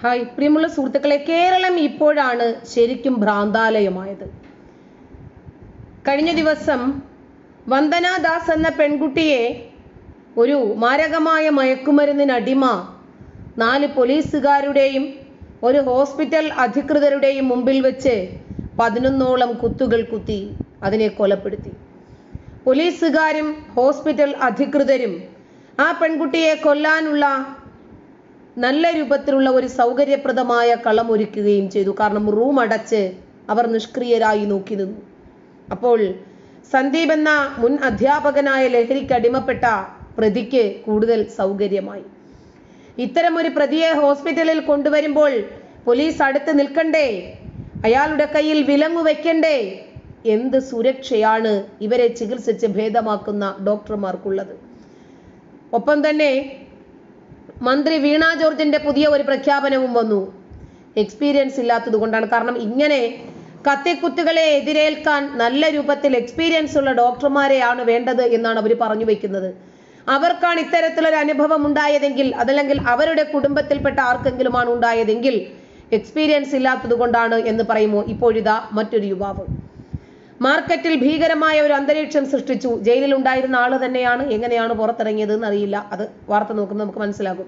Hi പ്രിയമുള്ള സുഹൃത്തുക്കളെ കേരളം ഇപ്പോഴാണ് ശരിക്കും ഭ്രാന്താലയമായത് കഴിഞ്ഞ ദിവസം വന്ദന ദാസ് എന്ന പെൺകുട്ടിയെ ഒരു മാരകമായ മയക്കുമരുന്നിനടിമ നാല് പോലീസുകാരുടെയും ഒരു ഹോസ്പിറ്റൽ അധികൃതരുടെയും മുമ്പിൽ വെച്ച് പതിനൊന്നോളം കുത്തുകൾ കുത്തി അതിനെ കൊലപ്പെടുത്തി പോലീസുകാരും ഹോസ്പിറ്റൽ അധികൃതരും ആ പെൺകുട്ടിയെ കൊല്ലാനുള്ള നല്ല രൂപത്തിലുള്ള ഒരു സൗകര്യപ്രദമായ കളം ഒരുക്കുകയും ചെയ്തു കാരണം റൂം അടച്ച് അവർ നിഷ്ക്രിയരായി നോക്കി നിന്നു അപ്പോൾ സന്ദീപ് എന്ന മുൻ അധ്യാപകനായ ലഹരിക്ക് അടിമപ്പെട്ട പ്രതിക്ക് കൂടുതൽ സൗകര്യമായി ഇത്തരം ഒരു പ്രതിയെ ഹോസ്പിറ്റലിൽ കൊണ്ടുവരുമ്പോൾ പോലീസ് അടുത്ത് നിൽക്കണ്ടേ അയാളുടെ കയ്യിൽ വിലങ്ങു വെക്കണ്ടേ എന്ത് സുരക്ഷയാണ് ഇവരെ ചികിത്സിച്ച് ഭേദമാക്കുന്ന ഡോക്ടർമാർക്കുള്ളത് ഒപ്പം തന്നെ മന്ത്രി വീണ ജോർജിന്റെ പുതിയ ഒരു പ്രഖ്യാപനവും വന്നു എക്സ്പീരിയൻസ് ഇല്ലാത്തത് കൊണ്ടാണ് കാരണം ഇങ്ങനെ കത്തിക്കുത്തുകളെ എതിരേൽക്കാൻ നല്ല രൂപത്തിൽ എക്സ്പീരിയൻസ് ഉള്ള ഡോക്ടർമാരെയാണ് വേണ്ടത് എന്നാണ് അവർ പറഞ്ഞു വെക്കുന്നത് അവർക്കാണ് ഇത്തരത്തിലൊരു അനുഭവം ഉണ്ടായതെങ്കിൽ അതല്ലെങ്കിൽ അവരുടെ കുടുംബത്തിൽപ്പെട്ട ആർക്കെങ്കിലുമാണ് ഉണ്ടായതെങ്കിൽ എക്സ്പീരിയൻസ് ഇല്ലാത്തത് കൊണ്ടാണ് എന്ന് പറയുമോ ഇപ്പോഴിതാ മറ്റൊരു യുവാവ് മാർക്കറ്റിൽ ഭീകരമായ ഒരു അന്തരീക്ഷം സൃഷ്ടിച്ചു ജയിലിൽ ഉണ്ടായിരുന്ന ആള് തന്നെയാണ് എങ്ങനെയാണ് പുറത്തിറങ്ങിയത് എന്ന് അറിയില്ല അത് വാർത്ത നോക്കുമ്പോൾ നമുക്ക് മനസ്സിലാകും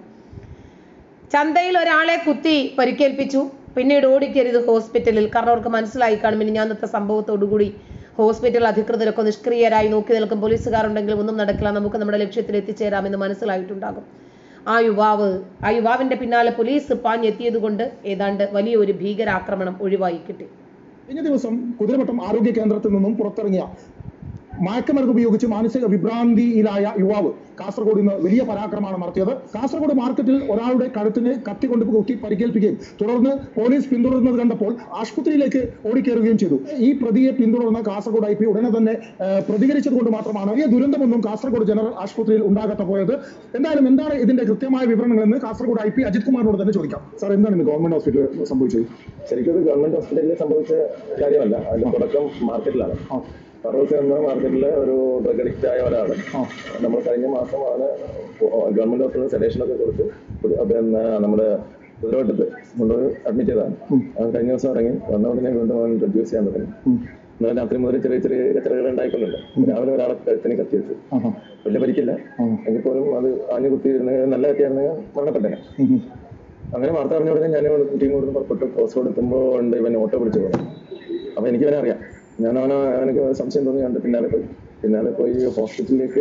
ചന്തയിൽ ഒരാളെ കുത്തി പരിക്കേൽപ്പിച്ചു പിന്നീട് ഓടിക്കരുത് ഹോസ്പിറ്റലിൽ കാരണം അവർക്ക് മനസ്സിലായി കാണും ഇനി ഞാനത്തെ സംഭവത്തോടുകൂടി ഹോസ്പിറ്റൽ അധികൃതരൊക്കെ നിഷ്ക്രിയരായി നോക്കി നിൽക്കും പോലീസുകാരുണ്ടെങ്കിലും ഒന്നും നടക്കില്ല നമുക്ക് നമ്മുടെ ലക്ഷ്യത്തിൽ എത്തിച്ചേരാമെന്ന് മനസ്സിലായിട്ടുണ്ടാകും ആ യുവാവ് ആ യുവാവിന്റെ പിന്നാലെ പോലീസ് പാഞ്ഞെത്തിയത് കൊണ്ട് ഏതാണ്ട് വലിയൊരു ഭീകരാക്രമണം ഒഴിവായി കിട്ടി കഴിഞ്ഞ ദിവസം കുതിരവട്ടം ആരോഗ്യ കേന്ദ്രത്തിൽ നിന്നും പുറത്തിറങ്ങിയ മയക്കുമരുന്ന് ഉപയോഗിച്ച് മാനസിക വിഭ്രാന്തിയിലായ യുവാവ് കാസർഗോഡ് ഇന്ന് വലിയ പരാക്രമമാണ് നടത്തിയത് കാസർഗോഡ് മാർക്കറ്റിൽ ഒരാളുടെ കഴുത്തിന് കത്തി കൊണ്ട് കുത്തി പരിക്കേൽപ്പിക്കുകയും തുടർന്ന് പോലീസ് പിന്തുടരുന്നത് കണ്ടപ്പോൾ ആശുപത്രിയിലേക്ക് ഓടിക്കയറുകയും ചെയ്തു ഈ പ്രതിയെ പിന്തുടർന്ന കാസർഗോഡ് ഐ പി ഉടനെ തന്നെ ഏഹ്, പ്രതികരിച്ചത് കൊണ്ട് മാത്രമാണ് വലിയ ദുരന്തമൊന്നും കാസർഗോഡ് ജനറൽ ആശുപത്രിയിൽ ഉണ്ടാകാത്ത പോയത് എന്തായാലും എന്താണ് ഇതിന്റെ കൃത്യമായ വിവരണങ്ങളെന്ന് കാസർഗോഡ് ഐ പി അജിത് കുമാറിനോട് തന്നെ ചോദിക്കാം സാർ എന്താണ് ഇന്ന് ഗവൺമെന്റ് ഹോസ്പിറ്റലിൽ സംഭവിച്ചത് ശരിക്കും ഇത് ഗവൺമെന്റ് ഹോസ്പിറ്റലിൽ സംഭവിച്ച കാര്യമല്ല അതിന്റെ തുടക്കം മാർക്കറ്റിലാണ് ആ. ഫറൂഖ് എന്ന മാർക്കറ്റിലെ ഒരു ഡ്രഗ് അഡിക്റ്റ് ആയ ഒരാള് ആ. നമ്മൾ കഴിഞ്ഞ മാസമാണ് ഗവൺമെന്റ് ഹോസ്പിറ്റലിൽ സെഡേഷൻ ഒക്കെ കൊടുത്ത് ഒരു- പിന്നെ നമ്മുടെ കുതിരവട്ടത്ത് കൊണ്ടുപോയി അഡ്മിറ്റ് ചെയ്തതാണ് അവൻ കഴിഞ്ഞ ദിവസം ഇറങ്ങി വന്ന ഉടനെ വീണ്ടും അവൻ റെഡ്യൂസ് ചെയ്യാൻ തുടങ്ങി ഉം. ഇന്നലെ രാത്രി മുതൽ ചെറിയ ചെറിയ കച്ചറകൾ ഉണ്ടായിക്കൊണ്ടുണ്ട് രാവിലെ ഒരാളെ കഴുത്തിന് കത്തി വെച്ചു ആഹാ. വലിയ പരിക്കില്ല ആ. എങ്കിൽ പോലും അത് ആഞ്ഞു കുത്തിയിരുന്നെങ്കിൽ നല്ല കത്തിയായിരുന്നെങ്കിൽ മരണപ്പെട്ടനെ ഉം ഉം. അങ്ങനെ വാർത്ത അറിഞ്ഞ ഉടനെ ഞാൻ ടീം കൊടുത്ത് പുറപ്പെട്ടു കോഴിക്കോട് എത്തുമ്പോൾ ഉണ്ട് ഇവൻ ഓട്ടോ പിടിച്ചു പോകും അപ്പൊ എനിക്ക് ഇവനെ അറിയാം ഞാൻ അവനെ എനിക്ക് സംശയം തോന്നി കണ്ട് പിന്നാലെ പോയി പിന്നാലെ പോയി ഹോസ്പിറ്റലിലേക്ക്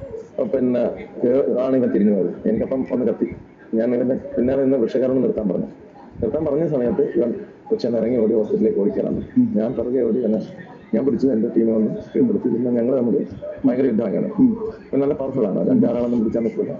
പിന്നെ കേ- ആണ് ഇവൻ തിരിഞ്ഞു പോയത് എനിക്കപ്പം ഒന്ന് കത്തി ഞാൻ ഇവന്റെ പിന്നാലെ നിന്ന് വൃക്ഷകാരണം നിർത്താൻ പറഞ്ഞു നിർത്താൻ പറഞ്ഞ സമയത്ത് ഇവൻ ഉച്ചന്ന് ഇറങ്ങി ഓടി ഹോസ്പിറ്റലിലേക്ക് ഓടിക്കണം ഞാൻ പിറകെ ഓടി തന്നെ ഞാൻ പിടിച്ചു എൻ്റെ ടീം വന്ന് കീഴ്പ്പെടുത്തി പിന്നെ ഞങ്ങൾ തമ്മിൽ ഭയങ്കര യുദ്ധമാക്കണം ഇവൻ നല്ല പവർഫുൾ ആണ് രണ്ടാളൊന്നും പിടിച്ചാൽ നിൽക്കില്ല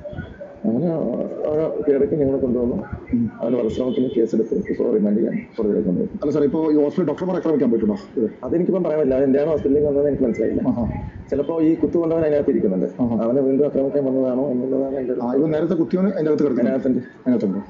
അങ്ങനെ ആ കീഴടക്കി ഞങ്ങൾ കൊണ്ടുവന്നു അവന് വധശ്രമത്തിന് കേസെടുത്ത് ഇപ്പോൾ റിമാൻഡ് ചെയ്യാൻ പുറകിലേക്ക് കൊണ്ടുപോയി അല്ല സാർ ഇപ്പോ ഈ ഹോസ്പിറ്റൽ ഡോക്ടർമാർ ആക്രമിക്കാൻ പറ്റുമോ ഇത് അതെനിക്കിപ്പം പറയാൻ പറ്റില്ല എന്റെയാണോ ഹോസ്പിറ്റലിലേക്ക് വന്നതെന്ന് എനിക്ക് മനസ്സിലായില്ല ആഹാ. ചിലപ്പോൾ ഈ കുത്തുകൊണ്ടവൻ അതിനകത്ത് ഇരിക്കുന്നുണ്ട് അവനെ വീണ്ടും ആക്രമിക്കാൻ വന്നതാണോ എന്നുള്ളതാണ് എൻ്റെ ഒരു ആ ഇവൻ നേരത്തെ കുത്തിയവന് അതിന്റെ അകത്ത് കിടക്കുന്നു അതിനകത്തുണ്ട് അതിനകത്തുണ്ടോ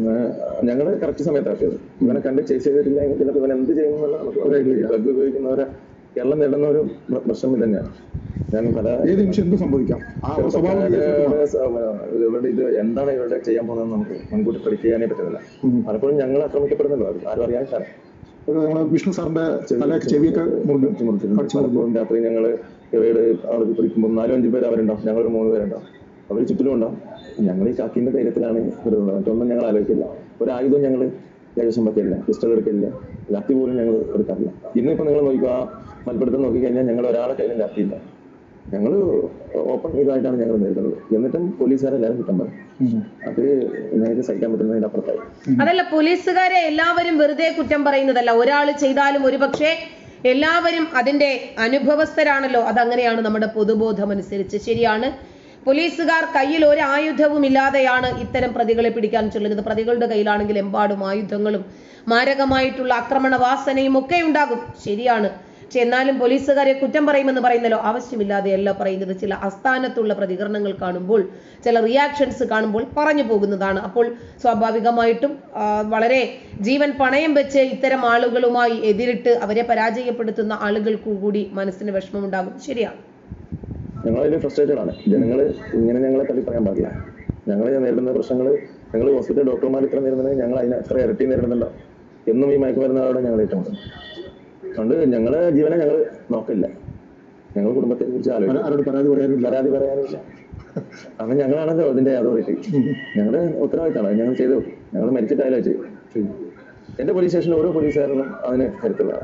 ഞങ്ങൾ കറക്റ്റ് സമയത്താക്കിയത് ഇവനെ കണ്ട് ചേസ് ചെയ്തിട്ടില്ല എങ്കിൽ ചിലപ്പോൾ ഇവൻ എന്ത് ചെയ്യുമെന്നുള്ള നമുക്ക് ഒരു idea ഇല്ല. ഡ്രഗ് ഉപയോഗിക്കുന്നവരെ കേരളം നേരിടുന്ന ഒരു പ്ര- പ്രശ്നം ഇത് തന്നെയാണ് ഞാൻ പല ഏത് നിമിഷം എന്തും സംഭവിക്കാം ആ സ്വഭാവം ഇവരുടെ സ- ഇവരുടെ ഇത് എന്താണ് ഇവരുടെ ചെയ്യാൻ പോകുന്നത് നമുക്ക് മുൻകൂട്ടി predict ചെയ്യാനേ പറ്റുന്നില്ല പലപ്പോഴും ഞങ്ങൾ ആക്രമിക്കപ്പെടുന്നല്ലോ അത് ആരും അറിയാൻ ഒരു നമ്മളെ വിഷ്ണു സാറിന്റെ തല ചെവിയൊക്കെ മുറിഞ്ഞു കടിച്ചു മുറിഞ്ഞു പലപ്പോഴും രാത്രി ഞങ്ങൾ ഇവയുടെ ആളുകൾ പിടിക്കുമ്പോൾ നാലും അഞ്ച് പേര് അവരുണ്ടാവും ഞങ്ങൾ ഒരു മൂന്ന് പേരുണ്ടാവും അവർ ചുറ്റിലും ഉണ്ടാവും ഞങ്ങൾ ഈ കാക്കിന്റെ ധൈര്യത്തിലാണ് ഇവരുള്ളത് മറ്റൊന്നും ഞങ്ങൾ ആലോചിക്കില്ല ഒരു ആയുധം ഞങ്ങൾ കൈവശം പറ്റില്ല പിസ്റ്റൾ എടുക്കില്ല ലാത്തി പോലും ഞങ്ങൾ എടുക്കാറില്ല ഇന്നിപ്പോ നിങ്ങൾ നോക്കുക മൽപ്പിടുത്തം നോക്കിക്കഴിഞ്ഞാൽ ഞങ്ങൾ ഒരാളെ കയ്യിലും ലാത്തിയില്ല ഞങ്ങൾ ഓപ്പൺ ഇതായിട്ടാണ് ഞങ്ങൾ നേരിടുന്നത് എന്നിട്ടും പോലീസുകാരെല്ലാവരും കുറ്റം പറയും അത് ഞങ്ങൾക്ക് സഹിക്കാൻ പറ്റുന്നതിന്റെ അപ്പുറത്തായി അതല്ല പോലീസുകാരെ എല്ലാവരും വെറുതെ കുറ്റം പറയുന്നതല്ല ഒരാൾ ചെയ്താലും ഒരുപക്ഷെ എല്ലാവരും അതിന്റെ അനുഭവസ്ഥരാണല്ലോ അതങ്ങനെയാണ് നമ്മുടെ പൊതുബോധം അനുസരിച്ച് ശരിയാണ് പോലീസുകാർ കയ്യിൽ ഒരു ആയുധവും ഇല്ലാതെയാണ് ഇത്തരം പ്രതികളെ പിടിക്കാൻ ചെല്ലുന്നത് പ്രതികളുടെ കയ്യിലാണെങ്കിൽ എമ്പാടും ആയുധങ്ങളും മാരകമായിട്ടുള്ള ആക്രമണ വാസനയും ഒക്കെ ഉണ്ടാകും ശരിയാണ് പക്ഷെ എന്നാലും പോലീസുകാരെ കുറ്റം പറയുമെന്ന് പറയുന്നല്ലോ ആവശ്യമില്ലാതെയല്ല പറയുന്നത് ചില അസ്ഥാനത്തുള്ള പ്രതികരണങ്ങൾ കാണുമ്പോൾ ചില റിയാക്ഷൻസ് കാണുമ്പോൾ പറഞ്ഞു പോകുന്നതാണ് അപ്പോൾ സ്വാഭാവികമായിട്ടും ആ, വളരെ ജീവൻ പണയം വെച്ച് ഇത്തരം ആളുകളുമായി എതിരിട്ട് അവരെ പരാജയപ്പെടുത്തുന്ന ആളുകൾക്ക് കൂടി മനസ്സിന് വിഷമമുണ്ടാകും ശരിയാണ് ഞങ്ങൾ അതിൽ ഫ്രസ്ട്രേറ്റഡ് ആണ് ജനങ്ങൾ ഇങ്ങനെ ഞങ്ങളെ തള്ളി പറയാൻ പാടില്ല ഞങ്ങൾ നേരിടുന്ന പ്രശ്നങ്ങൾ ഞങ്ങൾ ഹോസ്പിറ്റൽ ഡോക്ടർമാർ ഇത്ര നേരിടുന്നെങ്കിൽ ഞങ്ങൾ അതിന് എത്ര ഇരട്ടി നേരിടുന്നല്ലോ എന്നും ഈ മയക്കുമരുന്നുകളോട് ഞങ്ങൾ ഏറ്റുമുട്ടും അതുകൊണ്ട് ഞങ്ങള് ജീവനെ ഞങ്ങൾ നോക്കില്ല ഞങ്ങൾ കുടുംബത്തെ കുറിച്ച് ആലോചിക്കും ആരോട് പരാതി പറയാനില്ല പരാതി പറയാനില്ല കാരണം ഞങ്ങളാണല്ലോ അതിന്റെ അതോറിറ്റി ഞങ്ങളുടെ ഉത്തരവാദിത്തമാണ് ഞങ്ങൾ ചെയ്തു ഞങ്ങൾ മരിച്ചിട്ടായാലും ചെയ്യും എന്റെ പോലീസ് സ്റ്റേഷനിൽ ഓരോ പോലീസുകാരനും അതിന് കരുത്തുള്ളതാണ്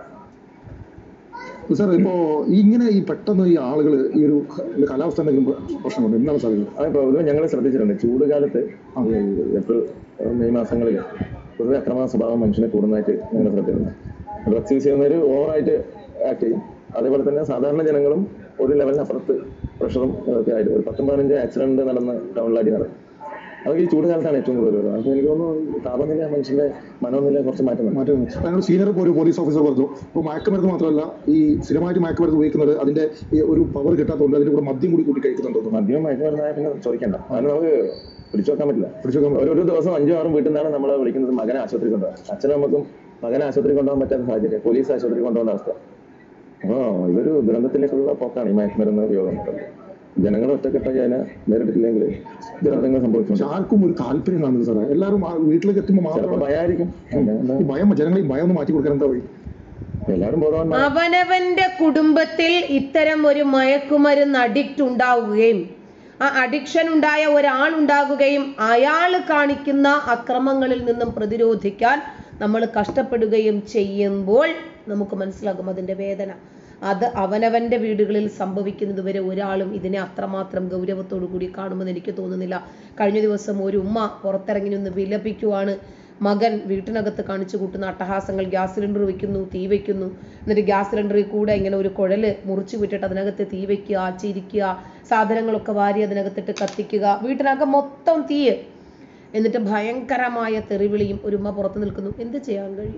സാർ ഇപ്പോ ഇങ്ങനെ ഈ പെട്ടെന്ന് ഈ ആളുകൾ ഈ ഒരു കാലാവസ്ഥ എന്തെങ്കിലും പ്രശ്നമുണ്ട് എന്താണ് സാധ്യത അത് പൊതുവെ ഞങ്ങൾ ശ്രദ്ധിച്ചിട്ടുണ്ട് ചൂട് കാലത്ത് ഈ ഏപ്രിൽ മെയ് മാസങ്ങളിൽ പൊതുവെ അക്രമ സ്വഭാവം മനുഷ്യനെ കൂടുന്നതായിട്ട് ഞങ്ങൾ ശ്രദ്ധിച്ചിട്ടുണ്ട് ഡ്രഗ്സ് യൂസ് ചെയ്യുന്നവർ ഓവറായിട്ട് ആക്ട് ചെയ്യും അതേപോലെ തന്നെ സാധാരണ ജനങ്ങളും ഒരു ലെവലിന് അപ്പുറത്ത് പ്രഷറും ഒക്കെ ആയിട്ട് ഒരു പത്തും പതിനഞ്ച് ആക്സിഡന്റ് നടന്ന് ടൗണിലാടി നടക്കും അതൊക്കെ ഈ ചൂട് കാലത്താണ് ഏറ്റവും കൂടുതൽ വരുന്നത് അപ്പോൾ എനിക്ക് തോന്നുന്നു താപനില മനുഷ്യന്റെ മനോനില കുറച്ച് മാറ്റുന്നുണ്ട് മാറ്റം ഞങ്ങൾ സീനിയർ ഒരു പോലീസ് ഓഫീസർ പറഞ്ഞു ഇപ്പോൾ മയക്കുമരുന്ന് മാത്രമല്ല ഈ സ്ഥിരമായിട്ട് മയക്കുമരുന്ന് ഉപയോഗിക്കുന്നത് അതിന്റെ ഈ ഒരു പവർ കിട്ടാത്തതുകൊണ്ട് അതിന്റെ കൂടെ മദ്യം കൂടി കൂട്ടി കഴിക്കുന്നുണ്ടോ മദ്യം മയക്കുമരുന്നായ പിന്നെ ചോദിക്കണ്ട കാരണം നമുക്ക് പിടിച്ചു വെക്കാൻ പറ്റില്ല പിടിച്ചു വെക്കാൻ ഒരു ഒരു ദിവസം അഞ്ചും ആറും വീട്ടിൽ നിന്നാണ് നമ്മളെ വിളിക്കുന്നത് മകനെ ആശുപത്രി കൊണ്ടുപോകാൻ അച്ഛനും നമുക്കും മകനെ ആശുപത്രി കൊണ്ടുപോകാൻ പറ്റാത്ത സാഹചര്യം പോലീസ് ആശുപത്രി കൊണ്ടുപോകുന്ന അവസ്ഥ അപ്പോ ഇതൊരു ദുരന്തത്തിലേക്കുള്ള പോക്കാണ് ഈ മയക്കുമരുന്ന് ഉപയോഗം ജനങ്ങൾ ഒറ്റക്കെട്ടായി അതിനെ നേരിട്ടില്ലെങ്കിൽ ദുരന്തങ്ങൾ സംഭവിച്ചു പക്ഷെ ആർക്കും ഒരു താല്പര്യം കാണുന്നത് സാറേ എല്ലാവരും ആ വീട്ടിലേക്ക് എത്തുമ്പോൾ ചിലപ്പോൾ മാത്രം ഭയമായിരിക്കും ഈ ഭയം ജനങ്ങൾ ഈ ഭയം ഒന്ന് മാറ്റി കൊടുക്കാൻ എന്താ വഴി എല്ലാവരും ബോധവാന്മാർ അവനവന്റെ കുടുംബത്തിൽ ഇത്തരം ഒരു മയക്കുമരുന്ന് അഡിക്റ്റ് ഉണ്ടാവുകയും ആ അഡിക്ഷൻ ഉണ്ടായ ഒരാൾ ഉണ്ടാകുകയും അയാൾ കാണിക്കുന്ന അക്രമങ്ങളിൽ നിന്നും പ്രതിരോധിക്കാൻ നമ്മൾ കഷ്ടപ്പെടുകയും ചെയ്യുമ്പോൾ നമുക്ക് മനസ്സിലാകും അതിന്റെ വേദന അത് അവനവന്റെ വീടുകളിൽ സംഭവിക്കുന്നത് വരെ ഒരാളും ഇതിനെ അത്രമാത്രം ഗൗരവത്തോടു കൂടി കാണുമെന്ന് എനിക്ക് തോന്നുന്നില്ല കഴിഞ്ഞ ദിവസം ഒരു ഉമ്മ പുറത്തിറങ്ങി നിന്ന് വിലപിക്കുവാണ് മകൻ വീട്ടിനകത്ത് കാണിച്ചു കൂട്ടുന്ന അട്ടഹാസങ്ങൾ ഗ്യാസ് സിലിണ്ടർ വെക്കുന്നു തീ വെക്കുന്നു എന്നിട്ട് ഗ്യാസ് സിലിണ്ടറിൽ കൂടെ ഇങ്ങനെ ഒരു കുഴല് മുറിച്ചു വിട്ടിട്ട് അതിനകത്ത് തീ വെക്കുക ചിരിക്കുക സാധനങ്ങളൊക്കെ വാരി അതിനകത്തിട്ട് കത്തിക്കുക വീട്ടിനകം മൊത്തം തീ എന്നിട്ട് ഭയങ്കരമായ തെറിവിളിയും ഒരു ഉമ്മ പുറത്തു നിൽക്കുന്നു എന്ത് ചെയ്യാൻ കഴിയും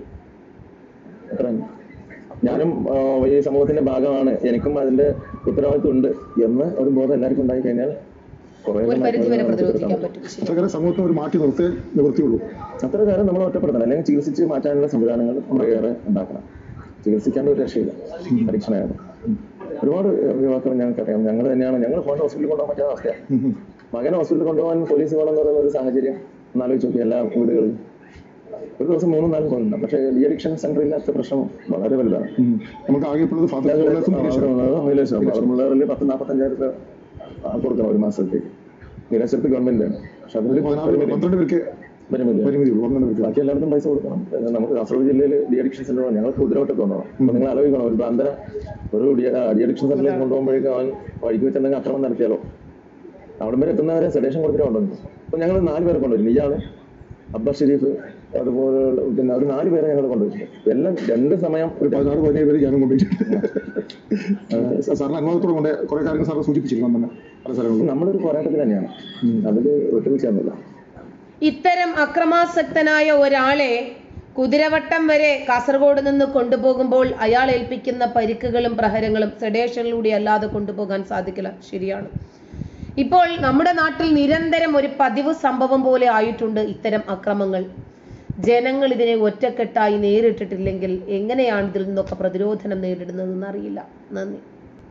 അത്ര തന്നെ. ഞാനും ആ, ഈ സമൂഹത്തിന്റെ ഭാഗമാണ് എനിക്കും അതിന്റെ ഉത്തരവാദിത്വം ഉണ്ട് എന്ന് ഒരു ബോധം എല്ലാവർക്കും ഉണ്ടായി കഴിഞ്ഞാൽ കുറേ ഒരു പരിധി വരെ മയക്കുമരുന്ന് പ്രതിരോധിക്കാൻ നമുക്ക് പറ്റും ശരി. അത്രക്കാരെ സമൂഹത്തെ ഒരു മാറ്റി നിർത്തേ നിവൃത്തിയുള്ളൂ അത്ര കാലം നമ്മൾ ഒറ്റപ്പെടുത്തണം അല്ലെങ്കിൽ ചികിത്സിച്ച് മാറ്റാനുള്ള സംവിധാനങ്ങൾ കുറേയേറെ ഉണ്ടാക്കണം ചികിത്സിക്കാണ്ട് ഒരു രക്ഷയില്ല പരീക്ഷണമാണ് ഒരുപാട് യുവാക്കൾ ഞങ്ങൾക്കറിയാം ഞങ്ങൾ തന്നെയാണ് ഞങ്ങൾ കൊണ്ട് ഹോസ്പിറ്റലിൽ കൊണ്ടുപോകാൻ പറ്റാത്ത അവസ്ഥയാണ് മകനെ ഹോസ്പിറ്റലിൽ കൊണ്ടുപോകാൻ പോലീസ് വേണം എന്ന് പറയുന്ന ഒരു സാഹചര്യം ഒന്നാലോചിച്ച് നോക്കി എല്ലാ വീടുകളിലും ഒരു ദിവസം മൂന്നും നാലും കൊണ്ടുണ്ട് പക്ഷേ ഡി അഡിക്ഷൻ സെന്റർ ഇല്ലാത്ത പ്രശ്നം വളരെ വലുതാണ് ഉം. നമുക്ക് ആകെ ഇപ്പോഴത് ഫാദർ കോളേജും നീലേശ്വരം പത്ത് നാൽപ്പത്തഞ്ചായിരം രൂപ ആ, കൊടുക്കണം ഒരു മാസത്തേക്ക് നീലേശ്വരത്ത് ഗവൺമെന്റാണ് പക്ഷെ അതിനൊരു പതിനാറ് പന്ത്രണ്ട് പേർക്ക് പരിമിതി പരിമിതിയുള്ളൂ പന്ത്രണ്ട് പേർക്ക് ബാക്കി എല്ലായിടത്തും പൈസ കൊടുക്കണം പിന്നെ നമുക്ക് കാസർഗോഡ് ജില്ലയിൽ ഡി അഡിക്ഷൻ സെന്റർ ഞങ്ങൾ കുതിരവട്ടത്ത് വന്നോ അപ്പൊ നിങ്ങൾ ആലോചിക്കണം ഒരു ഭ്രാന്തന ഒരു ഡി അഡിക്ഷൻ സെന്ററിലേക്ക് കൊണ്ടുപോകുമ്പോഴേക്കും അവൻ വഴിക്ക് വെച്ചെന്തെങ്കിലും അക്രമം നടത്തിയാലോ അവിടം വരെ എത്തുന്നവരെ സെഡേഷൻ കൊടുത്തിട്ട് കൊണ്ടുവന്നു അപ്പൊ ഞങ്ങൾ നാല് പേരെ കൊണ്ടുവരും ഇയാള് അബ്ബാസ് ഷെരീഫ് അതുപോലെ പിന്നെ ഒരു നാല് പേരെ ഞങ്ങൾ കൊണ്ടുവച്ചിട്ടുണ്ട് എല്ലാം രണ്ട് സമയം ഒരു പതിനാറ് പതിനേഴ് പേര് ഞാനും കൊണ്ടുപോയിട്ടുണ്ട് സാറിന് അനുഭവത്തോടെ കൊണ്ട് കുറെ കാര്യങ്ങൾ സാറ് സൂചിപ്പിച്ചിരുന്നു തന്നെ പല സ്ഥലങ്ങളിലും നമ്മളൊരു പോരാട്ടത്തിൽ തന്നെയാണ് അതിൽ വിട്ടുവീഴ്ചയൊന്നുമില്ല ഇത്തരം അക്രമാസക്തനായ ഒരാളെ കുതിരവട്ടം വരെ കാസർഗോഡ് നിന്ന് കൊണ്ടുപോകുമ്പോൾ അയാൾ ഏൽപ്പിക്കുന്ന പരിക്കുകളും പ്രഹരങ്ങളും സെഡേഷനിലൂടെ അല്ലാതെ കൊണ്ടുപോകാൻ സാധിക്കില്ല ശരിയാണ് ഇപ്പോൾ നമ്മുടെ നാട്ടിൽ നിരന്തരം ഒരു പതിവ് സംഭവം പോലെ ആയിട്ടുണ്ട് ഇത്തരം അക്രമങ്ങൾ ജനങ്ങൾ ഇതിനെ ഒറ്റക്കെട്ടായി നേരിട്ടിട്ടില്ലെങ്കിൽ എങ്ങനെയാണ് ഇതിൽ നിന്നൊക്കെ പ്രതിരോധനം നേരിടുന്നതെന്ന് അറിയില്ല നന്ദി